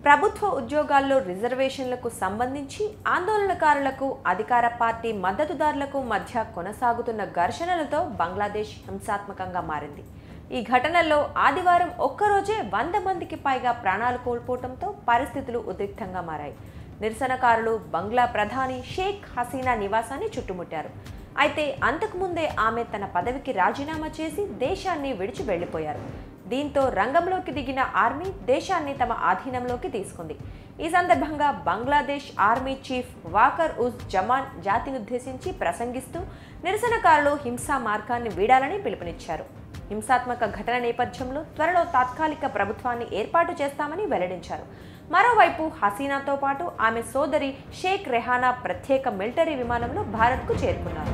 ప్రభుత్వ ఉద్యోగాల్లో రిజర్వేషన్లకు సంబంధించి ఆందోళనకారులకు అధికార పార్టీ మద్దతుదారులకు మధ్య కొనసాగుతున్న ఘర్షణలతో బంగ్లాదేశ్ హింసాత్మకంగా మారింది ఈ ఘటనల్లో ఆదివారం ఒక్కరోజే వంద మందికి పైగా ప్రాణాలు కోల్పోవడంతో పరిస్థితులు ఉద్రిక్తంగా మారాయి నిరసనకారులు బంగ్లా ప్రధాని షేక్ హసీనా నివాసాన్ని చుట్టుముట్టారు అయితే అంతకుముందే ఆమె తన పదవికి రాజీనామా చేసి దేశాన్ని విడిచి వెళ్లిపోయారు దీంతో రంగంలోకి దిగిన ఆర్మీ దేశాన్ని తమ ఆధీనంలోకి తీసుకుంది ఈ సందర్భంగా బంగ్లాదేశ్ ఆర్మీ చీఫ్ వాకర్ ఉజ్ జమాన్ జాతినుద్దేశించి ప్రసంగిస్తూ నిరసనకారులు హింసా మార్గాన్ని వీడాలని పిలుపునిచ్చారు హింసాత్మక ఘటన నేపథ్యంలో త్వరలో తాత్కాలిక ప్రభుత్వాన్ని ఏర్పాటు చేస్తామని వెల్లడించారు మరోవైపు హసీనాతో పాటు ఆమె సోదరి షేక్ రెహానా ప్రత్యేక మిలిటరీ విమానంలో భారత్కు చేరుకున్నారు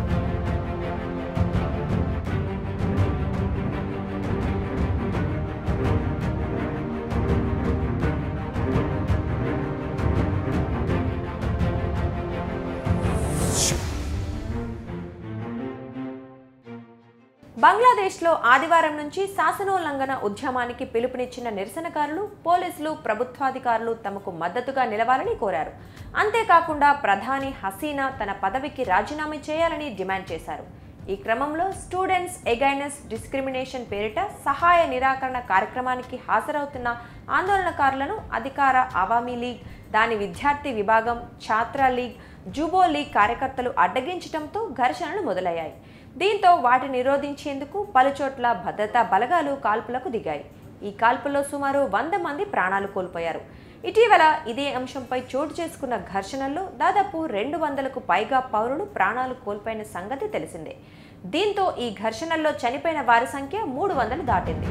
బంగ్లాదేశ్లో ఆదివారం నుంచి శాసనోల్లంఘన ఉద్యమానికి పిలుపునిచ్చిన నిరసనకారులు పోలీసులు ప్రభుత్వాధికారులు తమకు మద్దతుగా నిలవాలని కోరారు అంతేకాకుండా ప్రధాని హసీనా తన పదవికి రాజీనామా చేయాలని డిమాండ్ చేశారు ఈ క్రమంలో స్టూడెంట్స్ ఎగైనెస్ డిస్క్రిమినేషన్ పేరిట సహాయ నిరాకరణ కార్యక్రమానికి హాజరవుతున్న ఆందోళనకారులను అధికార అవామీ లీగ్ దాని విద్యార్థి విభాగం ఛాత్ర లీగ్ జూబో లీగ్ కార్యకర్తలు అడ్డగించడంతో ఘర్షణలు మొదలయ్యాయి దీంతో వాటిని నిరోధించేందుకు పలుచోట్ల భద్రతా బలగాలు కాల్పులకు దిగాయి ఈ కాల్పుల్లో సుమారు వంద మంది ప్రాణాలు కోల్పోయారు ఇటీవల ఇదే అంశంపై చోటు చేసుకున్న ఘర్షణల్లో దాదాపు రెండు వందలకు పైగా పౌరులు ప్రాణాలు కోల్పోయిన సంగతి తెలిసిందే దీంతో ఈ ఘర్షణల్లో చనిపోయిన వారి సంఖ్య మూడు వందలు దాటింది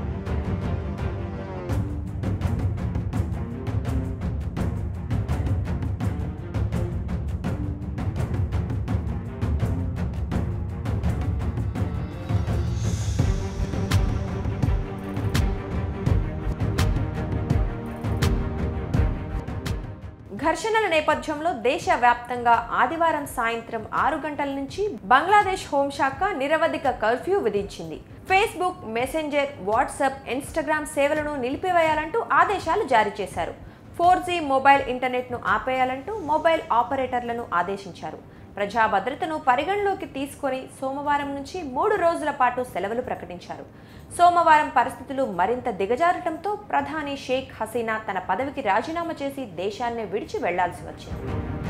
ఘర్షణల నేపథ్యంలో దేశవ్యాప్తంగా ఆదివారం సాయంత్రం ఆరు గంటల నుంచి బంగ్లాదేశ్ హోంశాఖ నిరవధిక కర్ఫ్యూ విధించింది ఫేస్బుక్ మెసెంజర్ వాట్సాప్ ఇన్స్టాగ్రామ్ సేవలను నిలిపివేయాలంటూ ఆదేశాలు జారీ చేశారు ఫోర్ జీ మొబైల్ ఇంటర్నెట్ను ఆపేయాలంటూ మొబైల్ ఆపరేటర్లను ఆదేశించారు ప్రజా భద్రతను పరిగణలోకి తీసుకొని సోమవారం నుంచి మూడు రోజుల పాటు సెలవులు ప్రకటించారు సోమవారం పరిస్థితులు మరింత దిగజారటంతో ప్రధాని షేక్ హసీనా తన పదవికి రాజీనామా చేసి దేశాన్ని విడిచి వెళ్లాల్సి వచ్చింది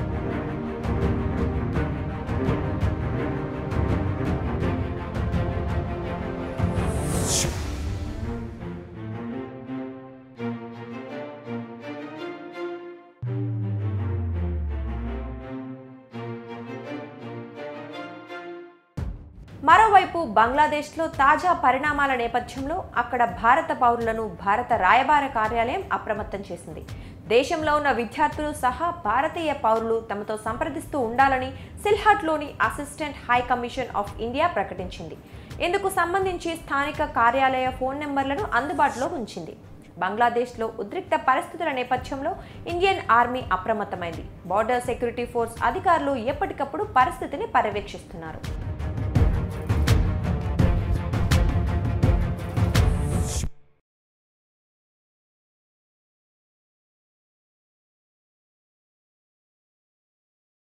మరోవైపు బంగ్లాదేశ్లో తాజా పరిణామాల నేపథ్యంలో అక్కడ భారత పౌరులను భారత రాయబార కార్యాలయం అప్రమత్తం చేసింది దేశంలో ఉన్న విద్యార్థులు సహా భారతీయ పౌరులు తమతో సంప్రదిస్తూ ఉండాలని సిల్హట్లోని assistant high commission of India ప్రకటించింది ఇందుకు సంబంధించి స్థానిక కార్యాలయ ఫోన్ నెంబర్లను అందుబాటులో ఉంచింది బంగ్లాదేశ్లో ఉద్రిక్త పరిస్థితుల నేపథ్యంలో ఇండియన్ ఆర్మీ అప్రమత్తమైంది బార్డర్ సెక్యూరిటీ ఫోర్స్ అధికారులు ఎప్పటికప్పుడు పరిస్థితిని పర్యవేక్షిస్తున్నారు